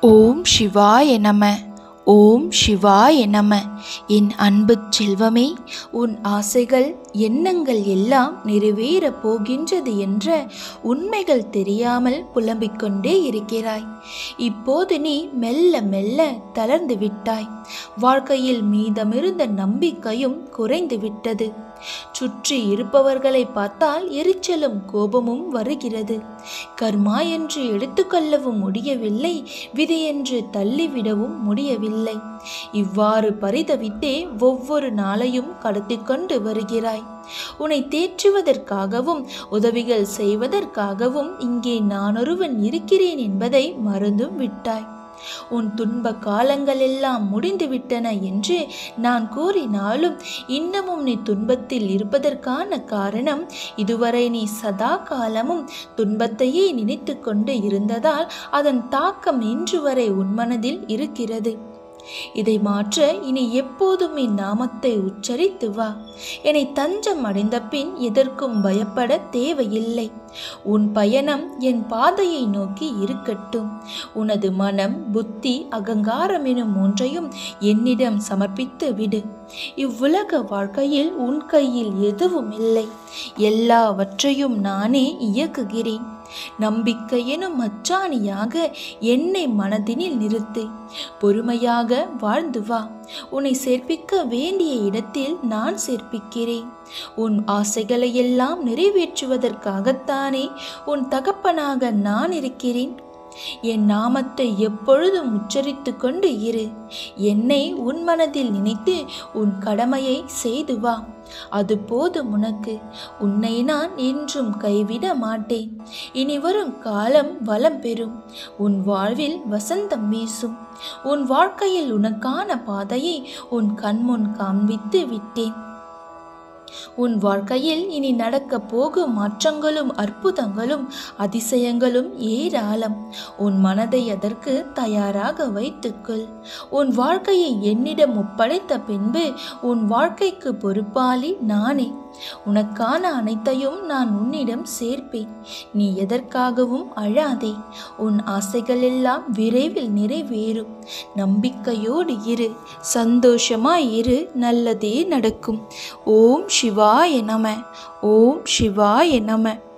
ஓம் சிவாய நம ஓம் சிவாய நம என் அன்பு செல்வமே உன் ஆசைகள் எண்ணங்கள் எல்லாம் நிறைவேறப் போகின்றது என்ற உண்மைகள் தெரியாமல் புலம்பிக் கொண்டே இருக்கிறாய் இப்போது நீ மெல்ல மெல்ல தளர்ந்து விட்டாய் வாழ்க்கையில் மீதமிருந்த நம்பிக்கையும் குறைந்து விட்டது சுற்றி இருப்பவர்களை பார்த்தால் எரிச்சலும் கோபமும் வருகிறது கர்மா என்று எடுத்துக்கொள்ளவும் முடியவில்லை விதி என்று தள்ளிவிடவும் முடியவில்லை இவ்வாறு பரிதவித்தே ஒவ்வொரு நாளையும் கடத்தி கொண்டு வருகிறாய் உன்னை தேற்றுவதற்காகவும் உதவிகள் செய்வதற்காகவும் இங்கே நானொருவன் இருக்கிறேன் என்பதை மறந்தும் விட்டாய் உன் துன்ப காலங்கள் எல்லாம் முடிந்துவிட்டன என்று நான் கூறினாலும் இன்னமும் நீ துன்பத்தில் இருப்பதற்கான காரணம் இதுவரை நீ சதா காலமும் துன்பத்தையே நினைத்து கொண்டு இருந்ததால் அதன் தாக்கம் இன்று வரை உன் மனதில் இருக்கிறது இதை மாற்ற இனி எப்போதும் என் நாமத்தை உச்சரித்து வா என்னை தஞ்சம் அடைந்த பின் எதற்கும் பயப்பட தேவையில்லை உன் பயணம் என் பாதையை நோக்கி இருக்கட்டும் உனது மனம் புத்தி அகங்காரம் எனும் ஒன்றையும் என்னிடம் சமர்ப்பித்து விடு இவ்வுலக வாழ்க்கையில் உன் கையில் எதுவும் இல்லை எல்லாவற்றையும் நானே இயக்குகிறேன் நம்பிக்கை எனும் அச்சாணியாக என்னை மனதினில் நிறுத்து பொறுமையாக வாழ்ந்து வா உன்னை சேர்ப்பிக்க வேண்டிய இடத்தில் நான் சேர்ப்பிக்கிறேன் உன் ஆசைகளை எல்லாம் நிறைவேற்றுவதற்காகத்தானே உன் தகப்பனாக நான் இருக்கிறேன் என் நாமத்தை எப்பொழுதும் உச்சரித்து கொண்டு இரு என்னை உன் மனதில் நினைத்து உன் கடமையை செய்து வா அது போதும் உனக்கு உன்னை நான் என்றும் கைவிட மாட்டேன் இனி வரும் காலம் வளம் பெறும் உன் வாழ்வில் வசந்தம் வீசும் உன் வாழ்க்கையில் உனக்கான பாதையை உன் கண்முன் காண்பித்து விட்டேன் உன் வாழ்க்கையில் இனி நடக்கப் போகும் மாற்றங்களும் அற்புதங்களும் அதிசயங்களும் ஏராளம் உன் மனதை அதற்கு தயாராக வைத்துக்கொள் உன் வாழ்க்கையை என்னிடம் ஒப்படைத்த பின்பு உன் வாழ்க்கைக்கு பொறுப்பாளி நானே உனக்கான அனைத்தையும் நான் உன்னிடம் சேர்ப்பேன் நீ எதற்காகவும் அழாதே உன் ஆசைகள் எல்லாம் விரைவில் நிறைவேறும் நம்பிக்கையோடு இரு சந்தோஷமாய் இரு நல்லதே நடக்கும் ஓம் சிவாய நம ஓம் சிவாய நம